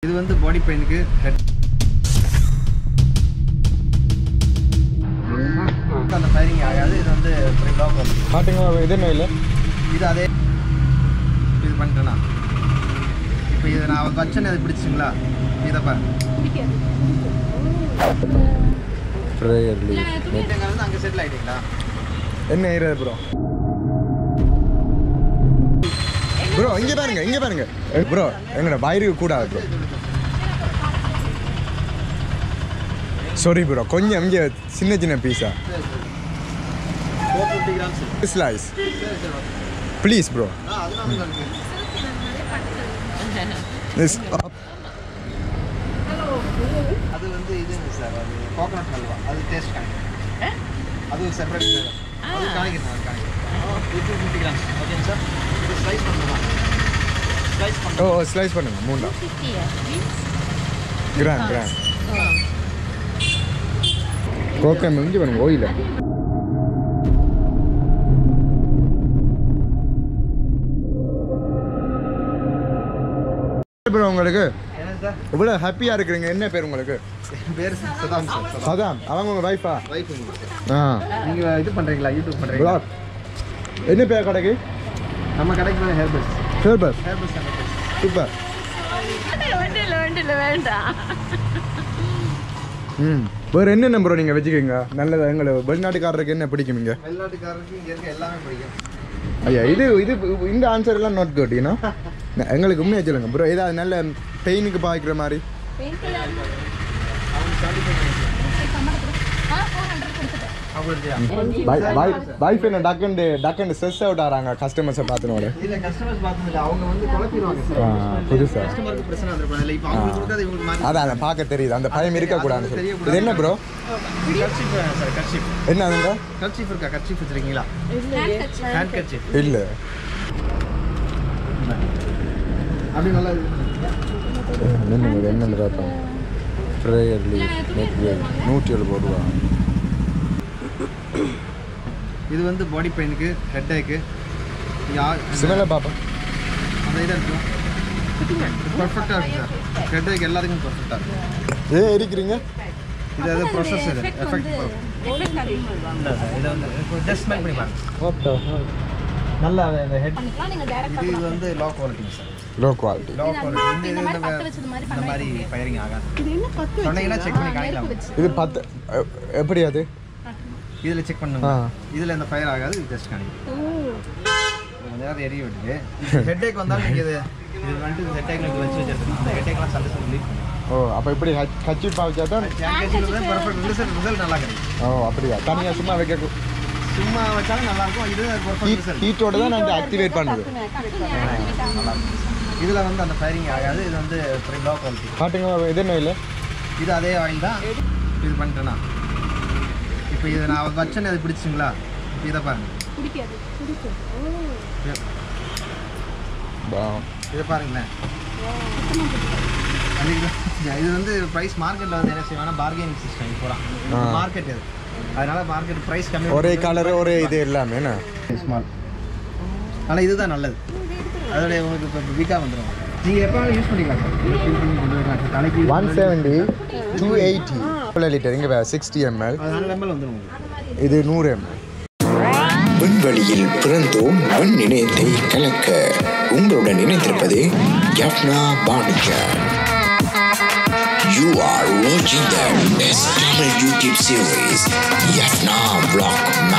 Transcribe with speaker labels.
Speaker 1: இது வந்து பாடி பெயினுக்கு ஹெட் அந்த ஃபயரிங் ஆகாது இது வந்து லாக் வரும்
Speaker 2: காட்டுங்க இது என்ன இல்லை
Speaker 1: இது அதே இது பண்ணிட்டேனா இப்போ இது நான் வச்சேன்னு அது பிடிச்சிங்களா இதை பாருங்க
Speaker 2: ப்ரேயர் லீவ்
Speaker 1: இங்க வந்து அங்கே செட்டில் ஆகிட்டீங்களா
Speaker 2: என்ன ஏரியா ப்ரோ ப்ரோ இங்கே பாருங்க இங்கே பாருங்க ப்ரோ எங்கட வயிறு கூடாது ப்ரோ சாரி ப்ரோ கொஞ்சம் இங்கே சின்ன சின்ன பீஸா
Speaker 1: four fifty grams
Speaker 2: slice please bro
Speaker 1: ஆ அதெல்லாம் இருக்கு
Speaker 2: திஸ்
Speaker 1: அது வந்து இதுங்க சார் அது கோகனட் ஹல்வா அது டேஸ்ட் காணிக்கும் அது ஒரு செப்பரேட் அது காணிக்கிறேன் அது காணிக்கிறேன் இது டூ ஃபிஃப்டி கிராம்ஸ் ஓகேங்க சார் இது ஸ்லைஸ் பண்ணலாம் ஸ்லைஸ்
Speaker 2: ஓ
Speaker 1: பண்ணலாம்
Speaker 2: ஸ்லைஸ் பண்ணுங்க மூண்டா கிராம் கிராம் கோக்கம் இங்கே பண்ணுங்க ஓயில ப்ரோ உங்களுக்கு
Speaker 1: என்ன சார்
Speaker 2: இவ்வளோ ஹாப்பியாக இருக்கிறீங்க என்ன பேர் உங்களுக்கு
Speaker 1: பேர் சதாம் சார் சதாம்
Speaker 2: சதாம் அவங்க உங்கள் வைஃபா
Speaker 1: வைஃப் உங்களுக்கு
Speaker 2: ஆ
Speaker 1: நீங்கள் இது பண்ணுறீங்களா யூடியூப் பண்ணுறீங்களா
Speaker 2: ப்ளாக் என்ன பேர் கடைக்கு
Speaker 1: நம்ம கடைக்கு வந்து ஹேர் பஸ்
Speaker 2: ஃபேர்பஸ்
Speaker 1: ஹேர் பஸ்
Speaker 2: சூப்பர்
Speaker 3: வண்டியில் வண்டியில் வேண்டாம்
Speaker 2: ம் வேறு என்னென்ன ப்ரோ நீங்கள் வச்சுக்கோங்க நல்லது எங்களை வெளிநாட்டுக்காரருக்கு என்ன பிடிக்கும் இங்கே
Speaker 1: வெளிநாட்டுக்காரருக்கு இங்கே இருக்க எல்லாமே பிடிக்கும்
Speaker 2: ஐயா இது இது இந்த ஆன்சர் எல்லாம் நாட் குட் யூனோ எங்களுக்கு உண்மையாக சொல்லுங்க ப்ரோ ஏதாவது நல்ல பெயினுக்கு பாய்க்கிற மாதிரி
Speaker 1: அவங்க செவன்டி அவங்களுக்கு
Speaker 2: வைஃப் என்ன டக்குண்டு டக்குண்டு ஸ்ட்ரெஸ் அவுட் ஆகிறாங்க கஸ்டமர்ஸை பார்த்துனோட
Speaker 1: இல்ல கஸ்டமர்ஸ் பார்த்ததில்ல அவங்க வந்து குழப்பிடுவாங்க சார்
Speaker 2: ஆ, புதுசா.
Speaker 1: கஸ்டமருக்கு பிரச்சனை வந்துருப்பாங்க இல்லை இப்போ அவங்களுக்கு கொடுக்காது இவங்களுக்கு மாற்றி
Speaker 2: அதான் அதை பார்க்க தெரியுது அந்த பயம் இருக்கக்கூடாதுன்னு சொல்லி இது என்ன ப்ரோ
Speaker 1: கர்ச்சீஃப் சார் கர்ச்சீஃப்
Speaker 2: என்ன அதுங்க
Speaker 1: கர்ச்சீஃப் இருக்கா கர்ச்சீஃப் வச்சிருக்கீங்களா ஹேண்ட் கர்ச்சீஃப்
Speaker 2: இல்லை
Speaker 1: அப்படி நல்லா
Speaker 2: என்னங்க என்னென்னு பார்த்தோம் ப்ரேயர் லீவ் நெட் நூற்றி எழுபது ரூபா
Speaker 1: இது வந்து பாடி பெயினுக்கு ஹெட் ஏக்கு
Speaker 2: சிமில பாப்பா
Speaker 1: அந்த இதாக இருக்கும் பர்ஃபெக்டாக இருக்கும் சார் ஹெட் ஏக் எல்லாத்துக்கும் பர்ஃபெக்டாக இருக்கும்
Speaker 2: ஏன் இருக்கிறீங்க
Speaker 1: இது அது ப்ரொசஸ் இது எஃபெக்ட் இல்லை சார் இதை வந்து ஜஸ்ட் ஸ்மெல் பண்ணி பாருங்க நல்லா இந்த ஹெட் இது இது வந்து லோ குவாலிட்டிங்க sir
Speaker 2: low quality
Speaker 1: low quality இந்த இது இந்த இந்த மாதிரி ஃபயரிங் ஆகாது சொன்னீங்கன்னா செக் பண்ணி காணிக்கலாம்
Speaker 2: இது பத்து எ- எப்படி அது
Speaker 1: இதில் செக் பண்ணுங்க
Speaker 2: ஆ.
Speaker 1: இதில் இந்த ஃபயர் ஆகாது இது ஜஸ்ட் காணிக்கும் கொஞ்ச நேரம் எரிய விட்டுட்டு ஹெட் ஏக் வந்தாலும் நீங்கள் இது இது வந்துட்டு ஹெட் ஏக் இது வச்சு வச்சிருக்கணும் அந்த ஹெட் ஏக்லாம் சண்டை சொல்லி
Speaker 2: ஓ அப்போ இப்படி கச்சி பாவச்சா தான்
Speaker 1: பர்ஃபெக்ட் ரிசல்ட் ரிசல்ட் நல்லா கிடைக்கும்
Speaker 2: ஓ அப்படியா தனியாக சும்மா வைக்க
Speaker 1: சும்மா வச்சாலும் நல்லா இருக்கும் இது பர்ஃபெக்ட் ரிசல்ட்
Speaker 2: ஹீட்டோட தான் நான் ஆக்டிவேட் பண்ணுது
Speaker 1: இதில் வந்து அந்த ஃபயரிங் ஆகாது இது வந்து லோ குவாலிட்டி
Speaker 2: காட்டுங்க இது என்ன இல்லை
Speaker 1: இது அதே ஆயில் தான் இது பண்ணிட்டேனா இப்போ இது நான் வச்சேன்னு அது பிடிச்சிங்களா இப்போ இதை பாருங்க
Speaker 2: பா
Speaker 1: இதை பாருங்களேன் அதுக்கு தான் இது வந்து ப்ரைஸ் மார்க்கெட்டில் வந்து என்ன செய்வாங்கன்னா பார்கெனிங் சிஸ்டம் இப்போ
Speaker 2: ஆ.
Speaker 1: மார்க்கெட் இது அதனால மார்க்கெட் ப்ரைஸ் கம்மி
Speaker 2: ஒரே கலரு ஒரே இது எல்லாமே என்ன
Speaker 1: ஸ்மால் ஆனால் இதுதான் நல்லது அதோட உங்களுக்கு இப்போ வீக்காக வந்துடும் நீங்கள் எப்போ யூஸ் பண்ணிக்கலாம் சார் ஃபில் பண்ணி கொண்டு வரலாம் சார் தலைக்கு
Speaker 2: ஒன் செவன்டி டூ எயிட்டி எவ்வளோ லிட்டர் இங்கே சிக்ஸ்டி எம்எல்
Speaker 1: அது ஹண்ட்ரட் எம்எல் வந்துடும் உங்களுக்கு
Speaker 2: இது நூறு எம்எல்
Speaker 4: விண்வெளியில் பிறந்தோம் விண் இணையத்தை கலக்க உங்களுடன் இணைந்திருப்பது யப்னா பானுஜா You are watching the best Tamil YouTube series Yafna Vlog